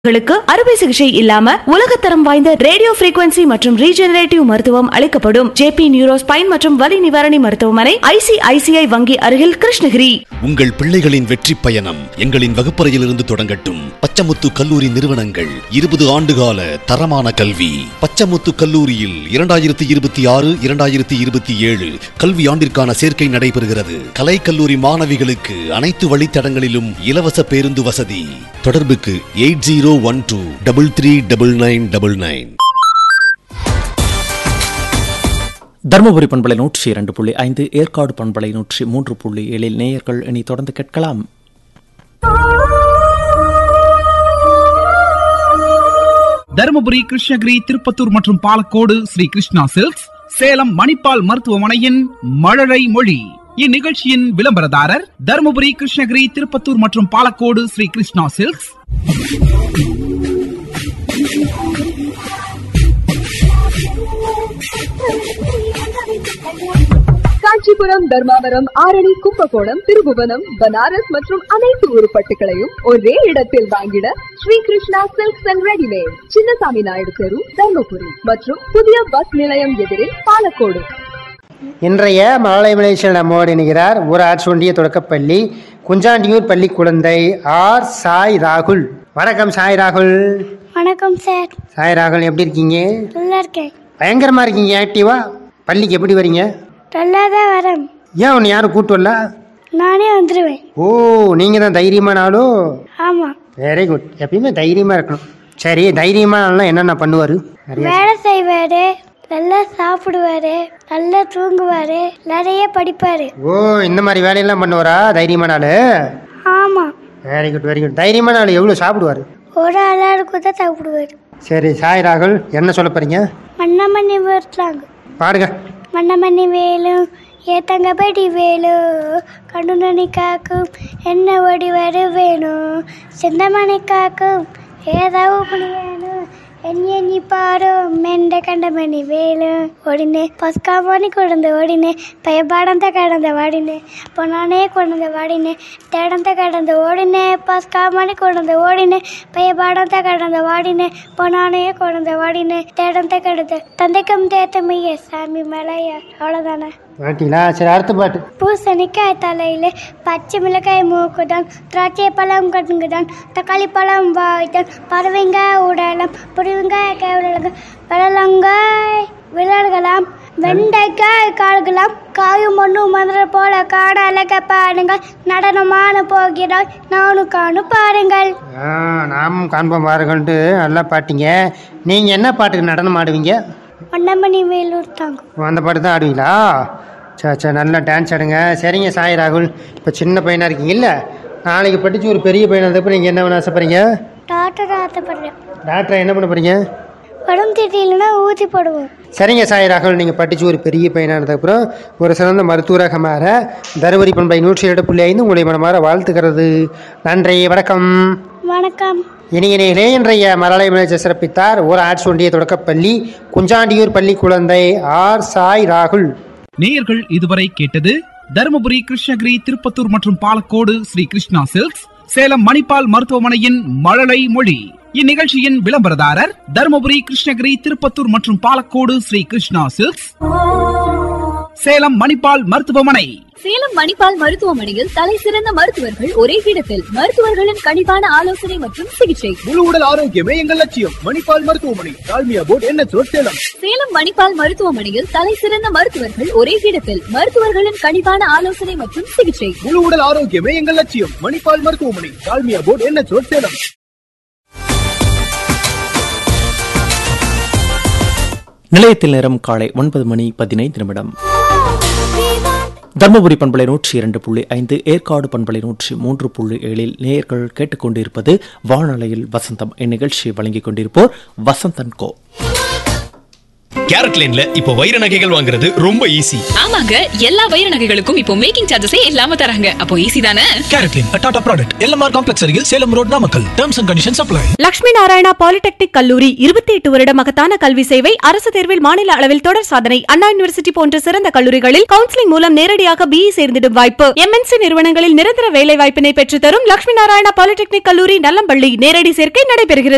களுக்கு அறுவை சிகிச்சை இல்லாம உலகத்தரம் வாய்ந்த ரேடியோ frequency மற்றும் ரீஜெனரேட்டிவ் மருத்துவம் அளிக்கப்படும் ஜேபி நியூரோ ஸ்பைன் மற்றும் வலி நிவாரணி மருத்துவமனை ஐசிஐசிஐ வங்கி அருகில் கிருஷ்ணகிரி உங்கள் பிள்ளைகளின் வெற்றி பயணம் எங்களின் வகுப்பறையிலிருந்து தொடங்கட்டும் பச்சமுத்து கல்லூரி நிறுவனங்கள் இருபது ஆண்டுகால தரமான கல்வி பச்சமுத்து கல்லூரியில் இரண்டாயிரத்தி இருபத்தி ஆறு இரண்டாயிரத்தி இருபத்தி ஏழு கல்வி ஆண்டிற்கான சேர்க்கை நடைபெறுகிறது கலை கல்லூரி மாணவிகளுக்கு அனைத்து வழித்தடங்களிலும் இலவச பேருந்து வசதி தொடர்புக்கு eight zero one two double three double nine double nine Dharmapuri பண்பலை நூற்றி இரண்டு புள்ளி ஐந்து ஏற்காடு பண்பலை நூற்றி மூன்று புள்ளி ஏழில் நேயர்கள் இனி தொடர்ந்து கேட்கலாம் தருமபுரி கிருஷ்ணகிரி திருப்பத்தூர் மற்றும் பாலக்கோடு ஸ்ரீ கிருஷ்ணா சில்க்ஸ் சேலம் மணிப்பால் மருத்துவமனையின் மழலை மொழி இந்நிகழ்ச்சியின் விளம்பரதாரர் தருமபுரி கிருஷ்ணகிரி திருப்பத்தூர் மற்றும் பாலக்கோடு ஸ்ரீ கிருஷ்ணா சில்க்ஸ் காஞ்சிபுரம் தர்மாவரம் ஆரணி கும்பகோணம் திருபுவனம் பனாரஸ் மற்றும் அனைத்து உருப்பட்டுகளையும் ஒரே இடத்தில் வாங்கிட Sri Krishna silks and readymade Chinnasamy Naidu தெரு தர்மபுரி மற்றும் புதிய பஸ் நிலையம் எதிரில் பாலக்கோடு இன்றைய மழலை மலேசியில் நம்மோடு இணைகிறார் ஊராட்சி ஒன்றிய தொடக்கப்பள்ளி குஞ்சாண்டியூர் பள்ளி குழந்தை ஆர் சாய் ராகுல் வணக்கம் சாய் ராகுல் வணக்கம் சார் சாய் ராகுல் எப்படி இருக்கீங்க நல்லா இருக்கேன் பயங்கரமாக இருக்கீங்க ஆக்டிவா பள்ளிக்கு எப்படி வரீங்க நல்லா தான் வரேன் ஏன் உன்னை யாரும் கூட்டு வரல நானே வந்துடுவேன் ஓ நீங்கள் தான் தைரியமான ஆளோ ஆமாம் வெரி குட் எப்பயுமே தைரியமாக இருக்கணும் சரி தைரியமான ஆள்னா என்னென்ன பண்ணுவார் வேலை செய்வார் நல்லா சாப்பிடுவார் நல்லா தூங்குவார் நிறைய படிப்பார் ஓ இந்த மாதிரி வேலையெல்லாம் பண்ணுவாரா தைரியமான ஆள் ஆமாம் வெரி குட் வெரி குட் தைரியமான ஆள் எவ்வளோ சாப்பிடுவார் ஒரு ஆளாருக்கு தான் சாப்பிடுவார் சரி சாய் ராகுல் என்ன சொல்ல போகிறீங்க மன்னமணி வரலாங்க பாடுங்க மன்னமணி வேலும் ஏத்தங்கபடி வேலு கண்டுனி காக்கும் என்ன ஓடி வர வேணும் செந்தமணி காக்கும் ஏதாவது மணி வேணும் എന്നെ നീ പാറും എൻ്റെ കണ്ടമണി വേലു ഓടിനെ പസ്കാമണി കൊടന്ത് ഓടിനെ പയപാടന്ത കടന്ത വാടിനെ പൊന്നാണേ കൊണ്ടത് വാടിനെ തേടന്ത കടന്ത് ഓടിനെ പസ്കാമണി കൊണ്ടത് ഓടിനെ പയപാടന്ത കടന്ത വാടിനെ പൊന്നാണേ കൊണ്ടത് வாடினே தேடந்த கெடுத்து தந்தைக்கும் தேத்தமைய சாமி மலைய அவ்வளோதானே மாட்டீங்களா சரி அடுத்த பாட்டு பூசணிக்காய் தலையில பச்சை மிளகாய் மூக்குதான் திராட்சை பழம் கட்டுங்குதான் தக்காளி பழம் வாய்தான் பறவைங்க உடலாம் புரிவங்காய் கேவலங்க பழலங்காய் விளையாடலாம் வெண்டைக்காய் காடுகளாம் காயும் ஒன்றும் மதுரை போல காட அழக பாருங்கள் நடனமான போகிறாய் நானும் காணும் பாருங்கள் ஆ நாமும் காண்போம் பாருங்கள்ட்டு நல்லா பாட்டிங்க நீங்கள் என்ன பாட்டுக்கு நடனம் ஆடுவீங்க ஒன்னமணி வேலூர் தாங்க ஓ, அந்த பாட்டு தான் ஆடுவீங்களா சரி சரி நல்லா டான்ஸ் ஆடுங்க சரிங்க சாய் ராகுல் இப்போ சின்ன பையனாக இருக்கீங்கல்ல நாளைக்கு படித்து ஒரு பெரிய பையனாக இருந்தப்போ நீங்கள் என்ன பண்ண ஆசைப்படுறீங்க டாக்டர் ஆசைப்படுறேன் டாக்டரை என்ன பண்ண போகிறீங்க உடம்பு திடீர்னா ஊசி போடுவோம் சரிங்க சாய் ராகுல் நீங்கள் படித்து ஒரு பெரிய பையனானதுக்கப்புறம் ஒரு சிறந்த மருத்துவராக மாற தருமபுரி பண்பை நூற்றி ஏழு புள்ளி ஐந்து உங்களை மனமாற வாழ்த்துக்கிறது நன்றி வணக்கம் வணக்கம் இனிய நேயர்களே இன்றைய மலலை விளைச்ச சிறப்பித்தார் ஒரு ஆட்சி ஒன்றிய தொடக்கப்பள்ளி குஞ்சாண்டியூர் பள்ளி குழந்தை ஆர் சாய் ராகுல் நேயர்கள் இதுவரை கேட்டது தருமபுரி கிருஷ்ணகிரி திருப்பத்தூர் மற்றும் பாலக்கோடு ஸ்ரீ கிருஷ்ணா சில்க்ஸ் சேலம் மணிப்பால் மருத்துவமனையின் மழலை மொழி இந்நிகழ்ச்சியின் விளம்பரதாரர் தருமபுரி கிருஷ்ணகிரி திருப்பத்தூர் மற்றும் பாலக்கோடு ஸ்ரீ கிருஷ்ணா சில்க்ஸ் சேலம் மணிப்பால் மருத்துவமனை சேலம் மணிப்பால் மருத்துவமனையில் தலை சிறந்த மருத்துவர்கள் ஒரே இடத்தில் மருத்துவர்களின் கனிவான ஆலோசனை மற்றும் சிகிச்சை முழு உடல் ஆரோக்கியமே எங்கள் லட்சியம் மணிப்பால் மருத்துவமனை டால்மியா போர்ட் என்ன சேலம் சேலம் மணிப்பால் மருத்துவமனையில் தலை சிறந்த மருத்துவர்கள் ஒரே இடத்தில் மருத்துவர்களின் கனிவான ஆலோசனை மற்றும் சிகிச்சை முழு உடல் ஆரோக்கியமே எங்கள் லட்சியம் மணிப்பால் மருத்துவமனை டால்மியா போர்ட் என்ன சேலம் நிலையத்தில் நேரம் காலை ஒன்பது மணி பதினைந்து நிமிடம் தர்மபுரி பண்பலை நூற்றி இரண்டு புள்ளி ஐந்து ஏற்காடு பண்பலை நூற்றி மூன்று புள்ளி ஏழில் நேயர்கள் கேட்டுக்கொண்டிருப்பது வானொலியில் வசந்தம் இந்நிகழ்ச்சியை வழங்கிக் கொண்டிருப்போர் வசந்தன் கோ கேரட் லைன்ல இப்போ வைர நகைகள் வாங்குறது ரொம்ப ஈஸி ஆமாங்க எல்லா வைர நகைகளுக்கும் இப்போ மேக்கிங் சார்ஜஸே இல்லாம தராங்க அப்போ ஈஸி தானே CaratLane Tata product LMR complex அருகில் Salem road Namakkal terms and conditions apply Lakshmi Narayana polytechnic கல்லூரி இருபத்தி எட்டு வருட மகத்தான கல்வி சேவை அரசு தேர்வில் மாநில அளவில் தொடர் சாதனை அண்ணா யூனிவர்சிட்டி போன்ற சிறந்த கல்லூரிகளில் கவுன்சிலிங் மூலம் நேரடியாக பிஇ சேர்ந்திடும் வாய்ப்பு எம்என்சி நிறுவனங்களில் நிரந்தர வேலை வாய்ப்பினை பெற்றுத்தரும் லட்சுமி நாராயணா பாலிடெக்னிக் கல்லூரி நல்லம்பள்ளி நேரடி சேர்க்கை நடைபெறுகிறது